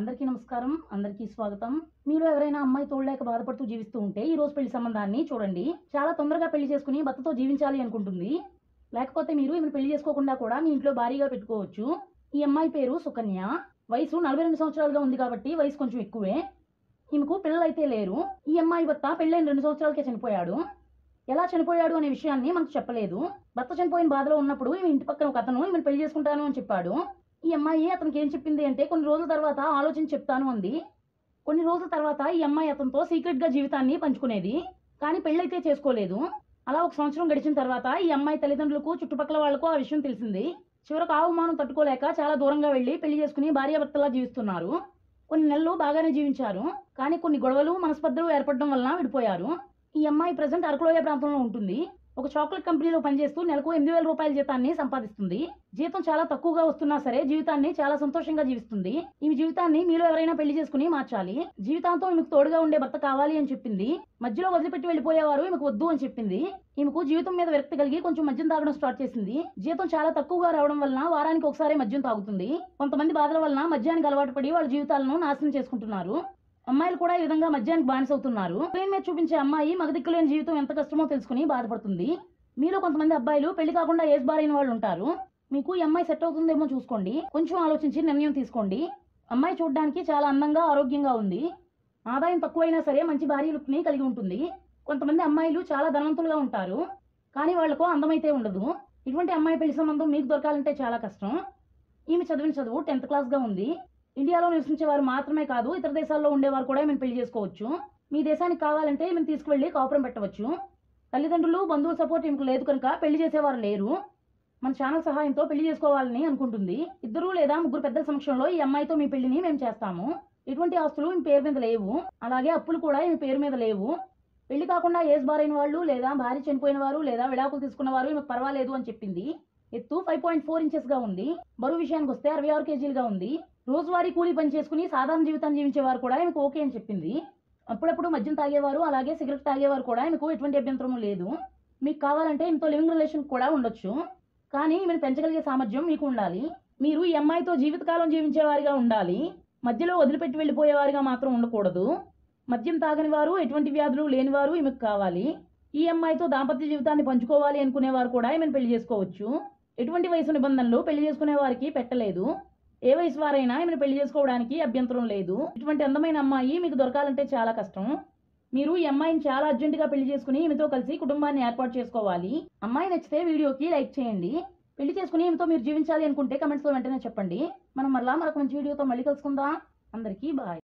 అందరికీ నమస్కారం అందరికీ స్వాగతం మీరు ఎవరైనా అమ్మాయి తోడలేక బాధపడుతూ జీవిస్తూ ఉంటే ఈ రోజు పెళ్లి సంబంధాన్ని చూడండి చాలా తొందరగా పెళ్లి చేసుకుని భర్తతో జీవించాలి అనుకుంటుంది లేకపోతే మీరు ఈమెను పెళ్లి చేసుకోకుండా కూడా మీ ఇంట్లో భారీగా పెట్టుకోవచ్చు ఈ అమ్మాయి పేరు సుకన్య వయసు నలభై రెండు సంవత్సరాలుగా ఉంది కాబట్టి వయసు కొంచెం ఎక్కువే ఈమెకు పిల్లలైతే లేరు ఈ అమ్మాయి భర్త పెళ్ళైన రెండు సంవత్సరాలకే చనిపోయాడు ఎలా చనిపోయాడు అనే విషయాన్ని మనకు చెప్పలేదు భర్త చనిపోయిన బాధలో ఉన్నప్పుడు ఈమె ఇంటి పక్కన ఒక అతను ఈమెను పెళ్లి చేసుకుంటాను అని చెప్పాడు ఈ అమ్మాయి అతనికి ఏం చెప్పింది అంటే కొన్ని రోజుల తర్వాత ఆలోచించి చెప్తాను అంది కొన్ని రోజుల తర్వాత ఈ అమ్మాయి అతనితో సీక్రెట్ గా జీవితాన్ని పంచుకునేది కానీ పెళ్ళైతే చేసుకోలేదు అలా ఒక సంవత్సరం గడిచిన తర్వాత ఈ అమ్మాయి తల్లిదండ్రులకు చుట్టుపక్కల వాళ్లకు ఆ విషయం తెలిసింది చివరకు ఆ అవమానం తట్టుకోలేక చాలా దూరంగా వెళ్లి పెళ్లి చేసుకుని భార్యాభర్తలా జీవిస్తున్నారు కొన్ని నెలలు బాగానే జీవించారు కానీ కొన్ని గొడవలు మనస్పర్ధలు ఏర్పడడం వలన విడిపోయారు ఈ అమ్మాయి ప్రజెంట్ అరకులోయ ప్రాంతంలో ఉంటుంది ఒక చాక్లెట్ కంపెనీలో పనిచేస్తూ నెలకు ఎనిమిది వేల రూపాయల జీతాన్ని సంపాదిస్తుంది జీతం చాలా తక్కువగా వస్తున్నా సరే జీవితాన్ని చాలా సంతోషంగా జీవిస్తుంది ఈమె జీవితాన్ని మీలో ఎవరైనా పెళ్లి చేసుకుని మార్చాలి జీవితాంతం ఈమెకు తోడుగా ఉండే భర్త కావాలి అని చెప్పింది మధ్యలో వదిలిపెట్టి వెళ్ళిపోయేవారు ఈమెకు వద్దు అని చెప్పింది ఈమెకు జీవితం మీద విరక్తి కలిగి కొంచెం మద్యం తాగడం స్టార్ట్ చేసింది జీతం చాలా తక్కువగా రావడం వలన వారానికి ఒకసారి మద్యం తాగుతుంది కొంతమంది బాధల వలన మద్యానికి అలవాటు పడి వాళ్ళ జీవితాలను నాశనం చేసుకుంటున్నారు అమ్మాయిలు కూడా ఈ విధంగా మద్యానికి బానిసవుతున్నారు స్క్రీన్ మీద చూపించే అమ్మాయి మగదిక్కులేని జీవితం ఎంత కష్టమో తెలుసుకుని బాధపడుతుంది మీలో కొంతమంది అబ్బాయిలు పెళ్లి కాకుండా ఏజ్ బారైన వాళ్ళు ఉంటారు మీకు ఈ అమ్మాయి సెట్ అవుతుందేమో చూసుకోండి కొంచెం ఆలోచించి నిర్ణయం తీసుకోండి అమ్మాయి చూడడానికి చాలా అందంగా ఆరోగ్యంగా ఉంది ఆదాయం తక్కువైనా సరే మంచి భారీ లుక్ని కలిగి ఉంటుంది కొంతమంది అమ్మాయిలు చాలా ధనవంతులుగా ఉంటారు కానీ వాళ్లకు అందమైతే ఉండదు ఇటువంటి అమ్మాయి పెళ్లి సంబంధం మీకు దొరకాలంటే చాలా కష్టం ఈమె చదివిన చదువు టెన్త్ క్లాస్గా ఉంది ఇండియాలో నివసించే వారు మాత్రమే కాదు ఇతర దేశాల్లో ఉండేవారు కూడా ఈమెను పెళ్లి చేసుకోవచ్చు మీ దేశానికి కావాలంటే ఈమెను తీసుకువెళ్ళి కాపురం పెట్టవచ్చు తల్లిదండ్రులు బంధువుల సపోర్ట్ ఈమెకు లేదు కనుక పెళ్లి చేసేవారు లేరు మన ఛానల్ సహాయంతో పెళ్లి చేసుకోవాలని అనుకుంటుంది ఇద్దరు లేదా ముగ్గురు పెద్దల సమక్షంలో ఈ అమ్మాయితో మీ పెళ్లిని మేము చేస్తాము ఎటువంటి ఆస్తులు ఈమె పేరు మీద లేవు అలాగే అప్పులు కూడా ఈమె పేరు మీద లేవు పెళ్లి కాకుండా ఏజ్ బారైన వాళ్ళు లేదా భార్య చనిపోయిన వారు లేదా విడాకులు తీసుకున్న వారు ఈమెకు పర్వాలేదు అని చెప్పింది ఎత్తు ఫైవ్ పాయింట్ ఫోర్ ఇంచెస్ గా ఉంది బరువు విషయానికి వస్తే అరవై ఆరు కేజీలుగా ఉంది రోజువారీ కూలీ పని చేసుకుని సాధారణ జీవితాన్ని జీవించే వారు కూడా ఈమెకు ఓకే అని చెప్పింది అప్పుడప్పుడు మద్యం తాగేవారు అలాగే సిగరెట్ తాగేవారు కూడా ఈమెకు ఎటువంటి అభ్యంతరం లేదు మీకు కావాలంటే ఈమెతో లివింగ్ రిలేషన్ కూడా ఉండొచ్చు కానీ ఈమెను పెంచగలిగే సామర్థ్యం మీకు ఉండాలి మీరు ఈ అమ్మాయితో జీవితకాలం జీవించేవారిగా ఉండాలి మధ్యలో వదిలిపెట్టి వెళ్ళిపోయేవారిగా మాత్రం ఉండకూడదు మద్యం తాగని వారు ఎటువంటి వ్యాధులు లేనివారు ఈమెకు కావాలి ఈ అమ్మాయితో దాంపత్య జీవితాన్ని పంచుకోవాలి అనుకునేవారు కూడా ఈమెను పెళ్లి చేసుకోవచ్చు ఎటువంటి వయసు నిబంధనలు పెళ్లి చేసుకునే వారికి పెట్టలేదు ఏ వయసు వారైనా ఈమెను పెళ్లి చేసుకోవడానికి అభ్యంతరం లేదు ఇటువంటి అందమైన అమ్మాయి మీకు దొరకాలంటే చాలా కష్టం మీరు ఈ అమ్మాయిని చాలా అర్జెంటుగా పెళ్లి చేసుకుని ఈమెతో కలిసి కుటుంబాన్ని ఏర్పాటు చేసుకోవాలి అమ్మాయి నచ్చితే వీడియోకి లైక్ చేయండి పెళ్లి చేసుకుని ఈమెతో మీరు జీవించాలి అనుకుంటే కమెంట్స్లో వెంటనే చెప్పండి మనం మరలా మరొక మంచి వీడియోతో మళ్ళీ కలుసుకుందాం అందరికీ బాయ్